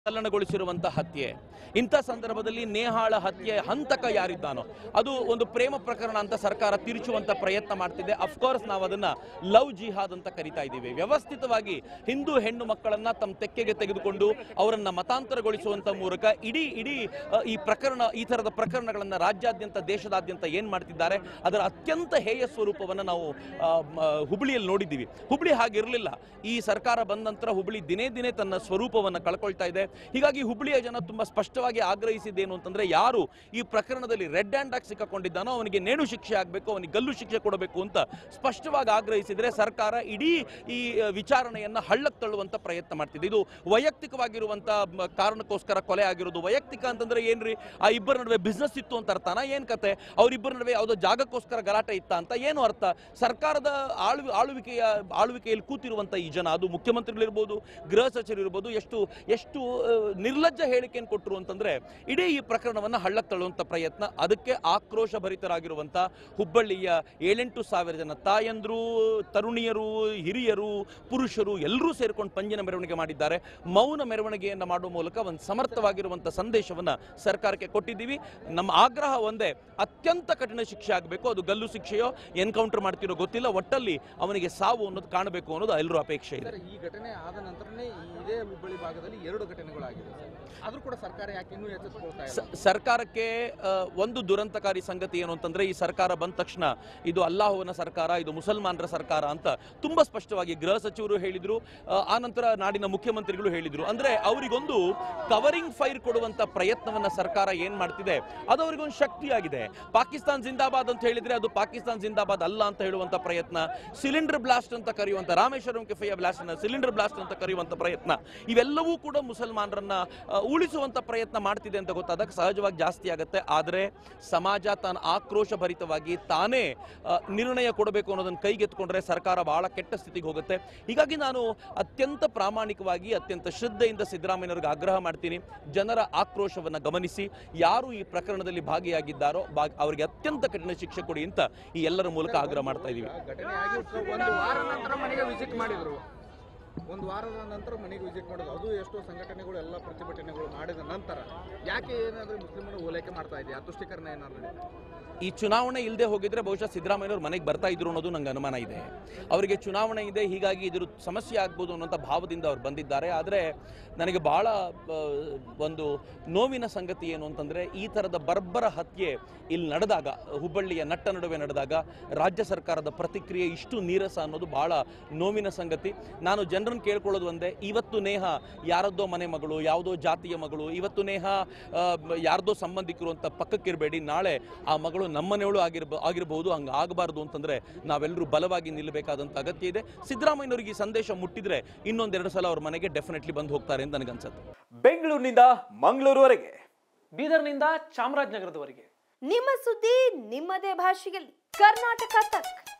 ತಲ್ಲಣಗೊಳಿಸಿರುವಂತಹ ಹತ್ಯೆ ಇಂಥ ಸಂದರ್ಭದಲ್ಲಿ ನೇಹಾಳ ಹತ್ಯೆ ಹಂತಕ ಯಾರಿದ್ದಾನೋ ಅದು ಒಂದು ಪ್ರೇಮ ಪ್ರಕರಣ ಅಂತ ಸರ್ಕಾರ ತಿರುಚುವಂತ ಪ್ರಯತ್ನ ಮಾಡ್ತಿದೆ ಅಫ್ಕೋರ್ಸ್ ನಾವು ಅದನ್ನ ಲವ್ ಜಿಹಾದ್ ಅಂತ ಕರಿತಾ ಇದ್ದೀವಿ ವ್ಯವಸ್ಥಿತವಾಗಿ ಹಿಂದೂ ಹೆಣ್ಣು ಮಕ್ಕಳನ್ನ ತಮ್ಮ ತೆಕ್ಕೆಗೆ ತೆಗೆದುಕೊಂಡು ಅವರನ್ನ ಮತಾಂತರಗೊಳಿಸುವಂತ ಮೂಲಕ ಇಡೀ ಇಡೀ ಅ, ಈ ಪ್ರಕರಣ ಈ ತರದ ಪ್ರಕರಣಗಳನ್ನ ರಾಜ್ಯಾದ್ಯಂತ ದೇಶದಾದ್ಯಂತ ಏನ್ ಮಾಡ್ತಿದ್ದಾರೆ ಅದರ ಅತ್ಯಂತ ಹೇಯ ಸ್ವರೂಪವನ್ನು ನಾವು ಆ, ಮ, ಹುಬ್ಳಿಯಲ್ಲಿ ನೋಡಿದ್ದೀವಿ ಹುಬ್ಳಿ ಹಾಗಿರಲಿಲ್ಲ ಈ ಸರ್ಕಾರ ಬಂದ ನಂತರ ಹುಬ್ಳಿ ದಿನೇ ದಿನೇ ತನ್ನ ಸ್ವರೂಪವನ್ನು ಕಳ್ಕೊಳ್ತಾ ಇದೆ ಹೀಗಾಗಿ ಹುಬ್ಳಿಯ ಜನ ತುಂಬಾ ಸ್ಪಷ್ಟವಾಗಿ ಆಗ್ರಹಿಸಿದ್ದೇನು ಅಂತಂದ್ರೆ ಯಾರು ಈ ಪ್ರಕರಣದಲ್ಲಿ ರೆಡ್ ಹ್ಯಾಂಡ್ ಆಗಿ ಸಿಕ್ಕಾಕೊಂಡಿದ್ದಾನೋ ಅವನಿಗೆ ನೇಣು ಶಿಕ್ಷೆ ಆಗಬೇಕು ಅವನಿಗೆ ಗಲ್ಲು ಶಿಕ್ಷೆ ಕೊಡಬೇಕು ಅಂತ ಸ್ಪಷ್ಟವಾಗಿ ಆಗ್ರಹಿಸಿದ್ರೆ ಸರ್ಕಾರ ಇಡೀ ಈ ಆ, ವಿಚಾರಣೆಯನ್ನ ಹಳ್ಳಕ್ಕೆ ತಳ್ಳುವಂತ ಪ್ರಯತ್ನ ಮಾಡ್ತಿದೆ ಇದು ವೈಯಕ್ತಿಕವಾಗಿರುವಂತ ಮ, ಕಾರಣಕ್ಕೋಸ್ಕರ ಕೊಲೆ ಆಗಿರೋದು ವೈಯಕ್ತಿಕ ಅಂತಂದ್ರೆ ಏನ್ರಿ ಆ ಇಬ್ಬರ ನಡುವೆ ಬಿಸ್ನೆಸ್ ಇತ್ತು ಅಂತ ಅರ್ಥನ ಏನ್ ಕತೆ ಅವರಿಬ್ಬರ ನಡುವೆ ಯಾವುದೋ ಜಾಗಕ್ಕೋಸ್ಕರ ಗಲಾಟೆ ಇತ್ತ ಅಂತ ಏನು ಅರ್ಥ ಸರ್ಕಾರದ ಆಳ್ವಿ ಆಳ್ವಿಕೆಯ ಆಳ್ವಿಕೆಯಲ್ಲಿ ಕೂತಿರುವಂತ ಈ ಜನ ಅದು ಮುಖ್ಯಮಂತ್ರಿಗಳಿರ್ಬೋದು ಗೃಹ ಸಚಿವರು ಇರ್ಬೋದು ಎಷ್ಟು ಎಷ್ಟು ಆ, ನಿರ್ಲಜ್ಜ ಹೇಳಿಕೆಯನ್ನು ಕೊಟ್ಟರು ಅಂತಂದ್ರೆ ಇಡೀ ಈ ಪ್ರಕರಣವನ್ನ ಹಳ್ಳಕ್ಕೆ ತಳ್ಳುವಂತ ಪ್ರಯತ್ನ ಅದಕ್ಕೆ ಆಕ್ರೋಶ ಭರಿತರಾಗಿರುವಂತ ಹುಬ್ಬಳ್ಳಿಯ ಏಳೆಂಟು ಸಾವಿರ ಜನ ತಾಯಂದ್ರು ತರುಣಿಯರು ಹಿರಿಯರು ಪುರುಷರು ಎಲ್ಲರೂ ಸೇರ್ಕೊಂಡು ಪಂಜಿನ ಮೆರವಣಿಗೆ ಮಾಡಿದ್ದಾರೆ ಮೌನ ಮೆರವಣಿಗೆಯನ್ನ ಮಾಡುವ ಮೂಲಕ ಒಂದು ಸಮರ್ಥವಾಗಿರುವಂತ ಸಂದೇಶವನ್ನ ಸರ್ಕಾರಕ್ಕೆ ಕೊಟ್ಟಿದ್ದೀವಿ ನಮ್ಮ ಆಗ್ರಹ ಒಂದೇ ಅತ್ಯಂತ ಕಠಿಣ ಶಿಕ್ಷೆ ಆಗಬೇಕು ಅದು ಗಲ್ಲು ಶಿಕ್ಷೆಯೋ ಎನ್ಕೌಂಟರ್ ಮಾಡ್ತಿರೋ ಗೊತ್ತಿಲ್ಲ ಒಟ್ಟಲ್ಲಿ ಅವನಿಗೆ ಸಾವು ಅನ್ನೋದು ಕಾಣಬೇಕು ಅನ್ನೋದು ಎಲ್ಲರೂ ಅಪೇಕ್ಷೆ ಇದೆ ಸರ್ ಈ ಘಟನೆ ಆದ ನಂತರನೇ ಈ ಇದೇ ಹುಬ್ಬಳ್ಳಿ ಭಾಗದಲ್ಲಿ ಎರಡು ಘಟನೆಗಳಾಗಿದೆ ಸರ್ ಆದ್ರೂ ಕೂಡ ಸರ್ಕಾರ ಯಾಕೆ ಇನ್ನೂ ಎಚ್ಚರಿಸ್ಕೊಳ್ತಾ ಇಲ್ಲ ಸ- ಸರ್ಕಾರಕ್ಕೆ ಆ, ಒಂದು ದುರಂತಕಾರಿ ಸಂಗತಿ ಏನು ಅಂತಂದ್ರೆ ಈ ಸರ್ಕಾರ ಬಂದ ತಕ್ಷಣ ಇದು ಅಲ್ಲಾಹುವನ ಸರ್ಕಾರ ಇದು ಮುಸಲ್ಮಾನರ ಸರ್ಕಾರ ಅಂತ ತುಂಬಾ ಸ್ಪಷ್ಟವಾಗಿ ಗೃಹ ಸಚಿವರು ಹೇಳಿದ್ರು ಆ, ಆ ನಂತರ ನಾಡಿನ ಮುಖ್ಯಮಂತ್ರಿಗಳು ಹೇಳಿದ್ರು ಅಂದ್ರೆ ಅವರಿಗೊಂದು ಕವರಿಂಗ್ ಫೈರ್ ಕೊಡುವಂತ ಪ್ರಯತ್ನವನ್ನ ಸರ್ಕಾರ ಏನ್ ಮಾಡ್ತಿದೆ ಅದು ಅವರಿಗೊಂದು ಶಕ್ತಿಯಾಗಿದೆ ಪಾಕಿಸ್ತಾನ್ ಜಿಂದಾಬಾದ್ ಅಂತ ಹೇಳಿದ್ರೆ ಅದು ಪಾಕಿಸ್ತಾನ್ ಜಿಂದಾಬಾದ್ ಅಲ್ಲ ಅಂತ ಹೇಳುವಂತ ಪ್ರಯತ್ನ ಸಿಲಿಂಡರ್ ಬ್ಲಾಸ್ಟ್ ಅಂತ ಕರೆಯುವಂತ ರಾಮೇಶ್ವರಂ ಕೆಫೆಯ ಬ್ಲಾಸ್ಟ್ ಅನ್ನ ಸಿಲಿಂಡರ್ ಬ್ಲಾಸ್ಟ್ ಅಂತ ಕರೆಯುವಂತ ಪ್ರಯತ್ನ ಇವೆಲ್ಲವೂ ಕೂಡ ಮುಸಲ್ಮಾನರನ್ನ ಆ, ಉಳಿಸುವಂತ ಪ್ರಯತ್ನ ಮಾಡ್ತಿದೆ ಅಂತ ಗೊತ್ತಾದಾಗ ಸಹಜವಾಗಿ ಜಾಸ್ತಿ ಆಗುತ್ತೆ ಆದರೆ ಸಮಾಜ ತಾನು ಆಕ್ರೋಶ ಭರಿತವಾಗಿ ತಾನೇ ಆ, ನಿರ್ಣಯ ಕೊಡಬೇಕು ಅನ್ನೋದನ್ನ ಕೈಗೆತ್ಕೊಂಡ್ರೆ ಸರ್ಕಾರ ಬಹಳ ಕೆಟ್ಟ ಸ್ಥಿತಿಗೆ ಹೋಗುತ್ತೆ ಹೀಗಾಗಿ ನಾನು ಅತ್ಯಂತ ಪ್ರಾಮಾಣಿಕವಾಗಿ ಅತ್ಯಂತ ಶ್ರದ್ಧೆಯಿಂದ ಸಿದ್ದರಾಮಯ್ಯವ್ರಿಗೆ ಆಗ್ರಹ ಮಾಡ್ತೀನಿ ಜನರ ಆಕ್ರೋಶವನ್ನ ಗಮನಿಸಿ ಯಾರು ಈ ಪ್ರಕರಣದಲ್ಲಿ ಭಾಗಿಯಾಗಿದ್ದಾರೋ ಬಾ- ಅವರಿಗೆ ಅತ್ಯಂತ ಕಠಿಣ ಶಿಕ್ಷೆ ಕೊಡಿ ಅಂತ ಈ ಎಲ್ಲರ ಮೂಲಕ ಆಗ್ರಹ ಮಾಡ್ತಾ ಇದೀವಿ ಘಟನೆ ಆಗಿ ಒಂದು ವಾರ ನಂತರ ಮನೆಗೆ ವಿಸಿಟ್ ಮಾಡಿದ್ರು ಒಂದು ವಾರದ ನಂತರ ಮನೆಗೆ ವಿಸಿಟ್ ಮಾಡೋದು ಅದು ಎಷ್ಟೋ ಸಂಘಟನೆಗಳು ಎಲ್ಲ ಪ್ರತಿಭಟನೆಗಳು ಮಾಡಿದ ನಂತರ ಯಾಕೆ ಏನಾದರೂ ಮುಸ್ಲಿಮರು ಓಲೈಕೆ ಮಾಡ್ತಾ ಇದೆ ಆ ತುಷ್ಟೀಕರಣ ಏನಾದ್ರು ನಡೀತಾ? ಈ ಚುನಾವಣೆ ಇಲ್ಲದೆ ಹೋಗಿದ್ರೆ ಬಹುಶಃ ಸಿದ್ದರಾಮಯ್ಯವ್ರು ಮನೆಗೆ ಬರ್ತಾ ಇದ್ರು ಅನ್ನೋದು ನಂಗೆ ಅನುಮಾನ ಇದೆ ಅವರಿಗೆ ಚುನಾವಣೆ ಇದೆ ಹೀಗಾಗಿ ಇದ್ರ ಸಮಸ್ಯೆ ಆಗ್ಬೋದು ಅನ್ನೋಂಥ ಭಾವದಿಂದ ಅವ್ರು ಬಂದಿದ್ದಾರೆ ಆದರೆ ನನಗೆ ಬಹಳ ಆ, ಒಂದು ನೋವಿನ ಸಂಗತಿ ಏನು ಅಂತಂದ್ರೆ ಈ ಥರದ ಬರ್ಬರ ಹತ್ಯೆ ಇಲ್ಲಿ ನಡೆದಾಗ ಹುಬ್ಬಳ್ಳಿಯ ನಟ್ಟ ನಡುವೆ ನಡೆದಾಗ ರಾಜ್ಯ ಸರ್ಕಾರದ ಪ್ರತಿಕ್ರಿಯೆ ಇಷ್ಟು ನೀರಸ ಅನ್ನೋದು ಬಹಳ ನೋವಿನ ಸಂಗತಿ ನಾನು ಜನರನ್ನು ಕೇಳ್ಕೊಳ್ಳೋದು ಒಂದೇ ಇವತ್ತು ನೇಹ ಯಾರದ್ದೋ ಮನೆ ಮಗಳು ಯಾವುದೋ ಜಾತಿಯ ಮಗಳು ಇವತ್ತು ನೇಹ ಆ, ಯಾರ್ದೋ ಸಂಬಂಧಿಕರು ಅಂತ ಪಕ್ಕಕ್ಕಿರಬೇಡಿ ನಾಳೆ ಆ ಮಗಳು ನಮ್ಮನೆಯವಳು ಆಗಿರ್ಬ ಆಗಿರಬಹುದು ಹಂಗೆ ಆಗಬಾರ್ದು ಅಂತಂದ್ರೆ ನಾವೆಲ್ಲರೂ ಬಲವಾಗಿ ನಿಲ್ಲಬೇಕಾದಂಥ ಅಗತ್ಯ ಇದೆ ಸಿದ್ದರಾಮಯ್ಯನವರಿಗೆ ಈ ಸಂದೇಶ ಮುಟ್ಟಿದ್ರೆ ಇನ್ನೊಂದೆರಡು ಸಲ ಅವ್ರ ಮನೆಗೆ ಡೆಫಿನೆಟ್ಲಿ ಬಂದು ಹೋಗ್ತಾರೆ ಅಂತ ನನಗನ್ಸುತ್ತೆ ಬೆಂಗಳೂರಿನಿಂದ ಮಂಗಳೂರುವರೆಗೆ ಬೀದರ್ನಿಂದ ಚಾಮರಾಜನಗರದವರೆಗೆ ನಿಮ್ಮ ಸುದ್ದಿ ನಿಮ್ಮದೇ ಭಾಷೆಯಲ್ಲಿ ಕರ್ನಾಟಕ ತಕ್